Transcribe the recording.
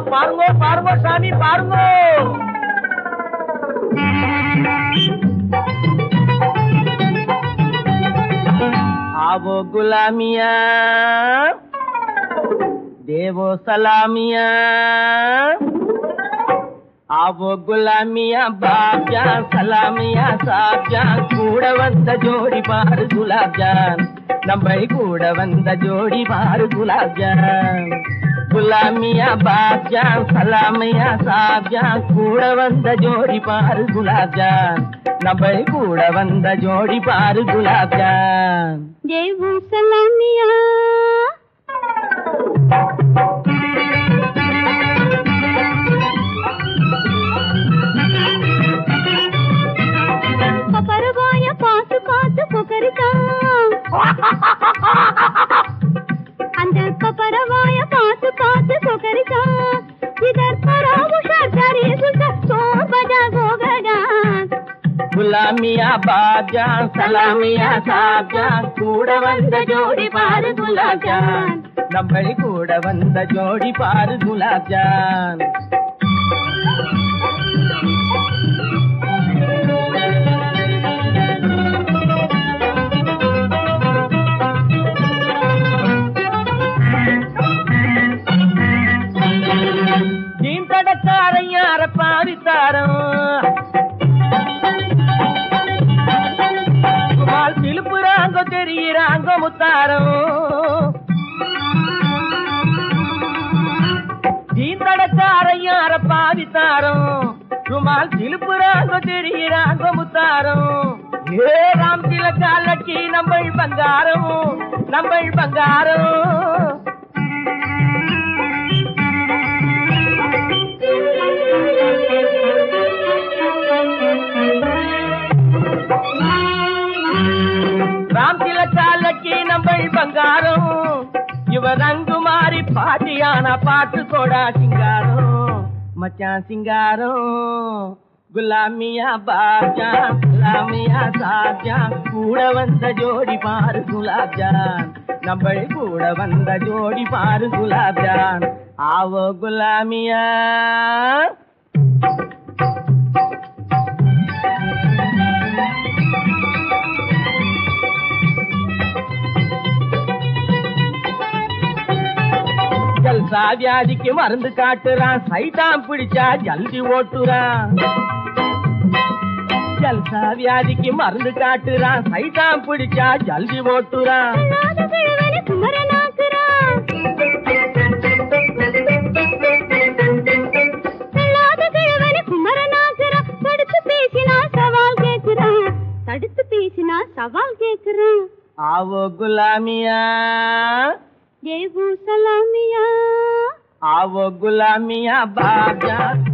பாருங்க பாருங்க சாமி பாருங்க आवो गुलामिया देवो सलामिया आवो गुलामिया बाब्जा सलामिया சாப்ஜா கூட வந்த ஜோடி பாரு குலாப்ஜான் நம்மை கூட வந்த ஜோடி பாரு குலாப்ஜான் குலாமியா பாப்ஜா சலாமியா சாப்ஜா கூட வந்த ஜோடி பாரு குலாப்ஜான் நம்மை கூட வந்த ஜோடி பாரு குலாப்ஜான் தேவு சலாமியா பருவாய பார்த்து பார்த்து புகருதா அந்த பரவாய பார்த்து பார்த்து புகருதா இதர் பரா உஷார் கரி சுஷா சோ பஜா கோகடா குலாமியா பாஜா சலாமியா சாப்ஜா கூட வந்த ஜோடி பாரு குலாப்ஜான் நம்மை கூட வந்த ஜோடி பாரு குலாப்ஜான் ஜீன் தடக்காரையா அரப்பாவித்தாரம் குமால் சிலுப்புறாங்க தெரியுறாங்க முத்தாரம் ஜீந்தடக்காரையும் அரப்பாவித்தாரம் குமால் சிலுப்புறாங்க தெரியுறாங்க முத்தாரம் ஏ ராம் திலக்காலக்கி நம்மள் பங்காரம் நம்மள் பங்காரம் ராம் திலக்காலக்கி நம்மள் பங்காரம் இவ ரங்கு மாறி பாட்டியான பாட்டு கோடா சிங்காரம் மச்சான் சிங்காரம் குலாமியா பாஜா குலாமியா சாஜா கூட வந்த ஜோடி பாரு குலாப்ஜான் நம்மள் கூட வந்த ஜோடி பாரு குலாப்ஜான் ஆவோ குலாமியா ஜல்சா வியாதிக்கு மருந்து காட்டுறான் சைதான் பிடிச்சா ஜல்தி ஓட்டுறான் ஜல்சா வியாதிக்கு மருந்து காட்டுறான் சைதான் பிடிச்சா ஜல்தி ஓட்டுறான் நாத கிழவனே குமரனாக்குறா நாத கிழவனே குமரனாக்குறா தடுத்து பேசினா சவால் கேக்குறான் தடுத்து பேசினா சவால் கேக்குறான் ஆவோ குலாமியா தேவு சலாமியா आवो गुलामिया बाजा